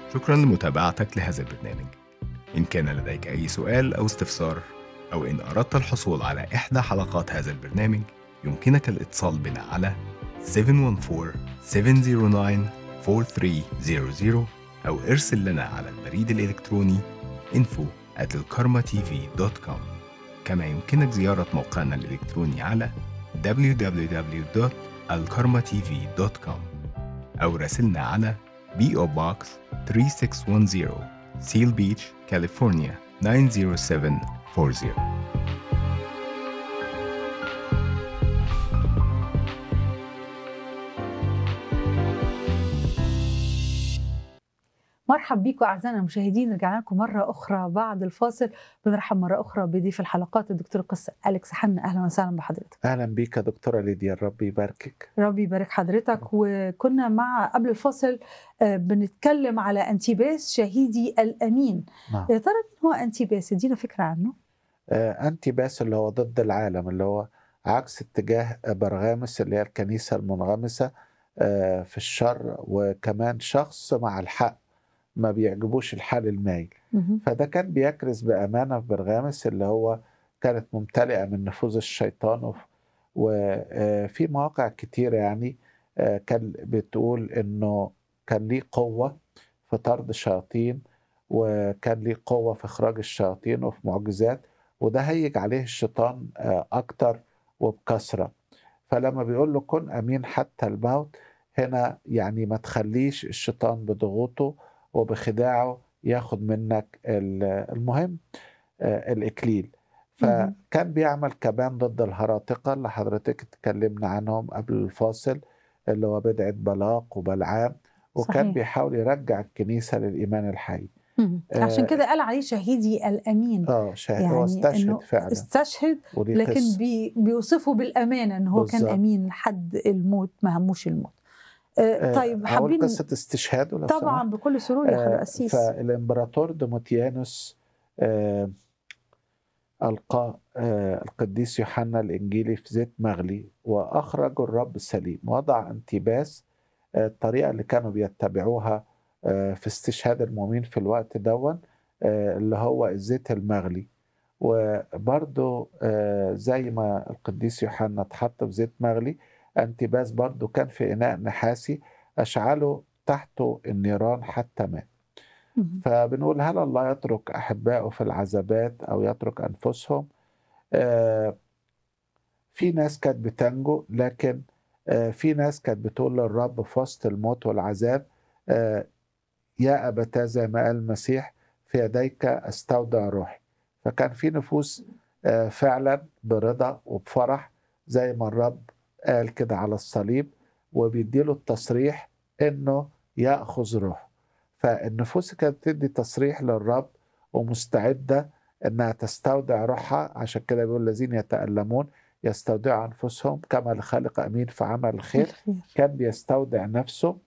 شكرا لمتابعتك لهذا البرنامج إن كان لديك أي سؤال أو استفسار أو إن أردت الحصول على إحدى حلقات هذا البرنامج يمكنك الاتصال بنا على 714-709-4300 أو ارسل لنا على البريد الإلكتروني info at الكارما-tv.com كما يمكنك زيارة موقعنا الإلكتروني على www.alkarmatv.com أو راسلنا على PO Box 3610 Seal Beach, California 90740 مرحب بيكم اعزائنا المشاهدين رجعنا لكم مره اخرى بعد الفاصل بنرحب مره اخرى بضيف الحلقات الدكتور القس اليكس حنا اهلا وسهلا بحضرتك اهلا بيك يا دكتوره ليديا الرب يباركك ربي يبارك حضرتك وكنا مع قبل الفاصل آه، بنتكلم على انتيباس شهيدي الامين نعم يا ترى مين هو انتيباس ادينا فكره عنه آه، انتي باس اللي هو ضد العالم اللي هو عكس اتجاه برغامس اللي هي الكنيسه المنغمسه آه، في الشر وكمان شخص مع الحق ما بيعجبوش الحال المايل مهم. فده كان بيكرز بامانه في برغامس اللي هو كانت ممتلئه من نفوذ الشيطان وفي مواقع كتيره يعني آه، كان بتقول انه كان ليه قوه في طرد الشياطين وكان ليه قوه في اخراج الشياطين وفي معجزات وده هيج عليه الشيطان آه، اكتر وبكثره فلما بيقول له كن امين حتى الموت هنا يعني ما تخليش الشيطان بضغوطه وبخداعه ياخد منك ال- المهم آه، الاكليل مهم. فكان بيعمل كمان ضد الهراطقه اللي حضرتك اتكلمنا عنهم قبل الفاصل اللي هو بدعه بلاق وبلعام وكان صحيح. بيحاول يرجع الكنيسه للايمان الحي مهم. آه، عشان كده قال عليه شهيدي الامين اه شاهد يعني هو استشهد انه فعلا استشهد وليه لكن قصة. بي بيوصفه بالامانه ان هو كان بالظبط. امين لحد الموت ما هموش الموت آه، آه، طيب هقول حابين قصه استشهاده لو طبعا سمحت. بكل سرور يا حضرة آه، قسيس فالامبراطور دوموتيانوس آه، ألقى آه، القديس يوحنا الإنجيلي في زيت مغلي وأخرج الرب سليم وضع انتباس آه، الطريقة اللي كانوا بيتبعوها آه، في استشهاد المؤمنين في الوقت دون آه، اللي هو الزيت المغلي وبرضو آه، زي ما القديس يوحنا اتحط في زيت مغلي انتباس برضو كان في إناء نحاسي أشعله تحته النيران حتى مات مهم. فبنقول هل الله يترك أحبائه في العذابات أو يترك أنفسهم آه، في ناس كانت بتنجو لكن آه، في ناس كانت بتقول للرب في وسط الموت والعذاب آه، يا أبتاه زي ما قال المسيح في يديك أستودع روحي فكان في نفوس آه، فعلا برضا وبفرح زي ما الرب قال كده على الصليب وبيديله التصريح انه ياخذ روحه فالنفوس كانت بتدي تصريح للرب ومستعده انها تستودع روحها عشان كده بيقول الذين يتالمون يستودعوا انفسهم كما لخالق امين في عمل الخير الخير كان بيستودع نفسه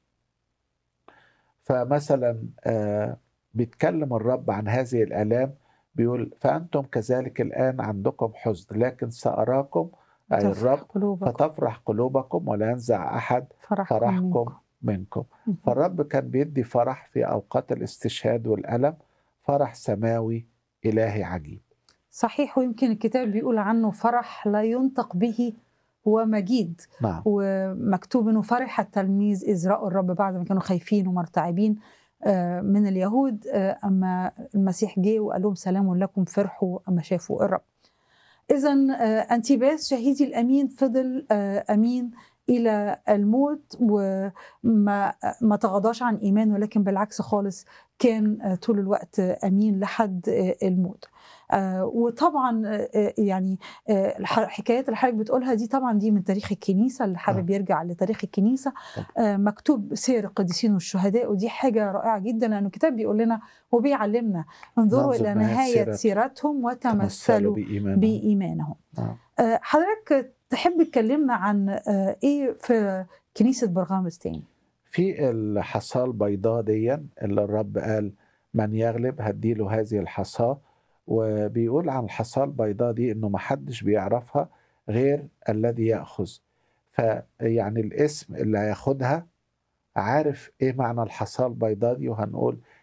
فمثلا آه، بيتكلم الرب عن هذه الآلام بيقول فأنتم كذلك الآن عندكم حزن لكن سأراكم أي تفرح الرب قلوبكم فتفرح قلوبكم ولا ينزع أحد فرحكم فرحكم منكم. منكم مهم. فالرب كان بيدي فرح في أوقات الاستشهاد والألم فرح سماوي إلهي عجيب صحيح ويمكن الكتاب بيقول عنه فرح لا ينطق به هو مجيد نعم ومكتوب انه فرح التلميذ اذ راوا الرب بعد ما كانوا خايفين ومرتعبين آه، من اليهود آه، اما المسيح جه وقال لهم سلام لكم فرحوا اما شافوا الرب. اذا انتيباس شهيدي الامين فضل آه، امين الى الموت وما ما تغاضاش عن ايمانه لكن بالعكس خالص كان آه، طول الوقت آه، امين لحد آه، الموت. آه، وطبعا آه، آه، يعني آه، الح- الحكايات اللي حضرتك بتقولها دي طبعا دي من تاريخ الكنيسه اللي حابب يرجع لتاريخ الكنيسه آه، مكتوب سير القديسين والشهداء ودي حاجه رائعه جدا لانه الكتاب بيقول لنا وبيعلمنا انظروا ننظر الى نهاية نهايه سيرة- سيرتهم تمثلوا وتمثلوا بإيمانهم بايمانهم. نعم. آه، حضرتك تحب تكلمنا عن آه، ايه في كنيسه برغامس تاني؟ في الحصاة البيضاء دي اللي الرب قال من يغلب هديله هذه الحصاة وبيقول عن الحصاة البيضاء دي انه محدش بيعرفها غير الذي يأخذ فيعني الاسم اللي هياخدها عارف ايه معنى الحصاه البيضاء دي وهنقول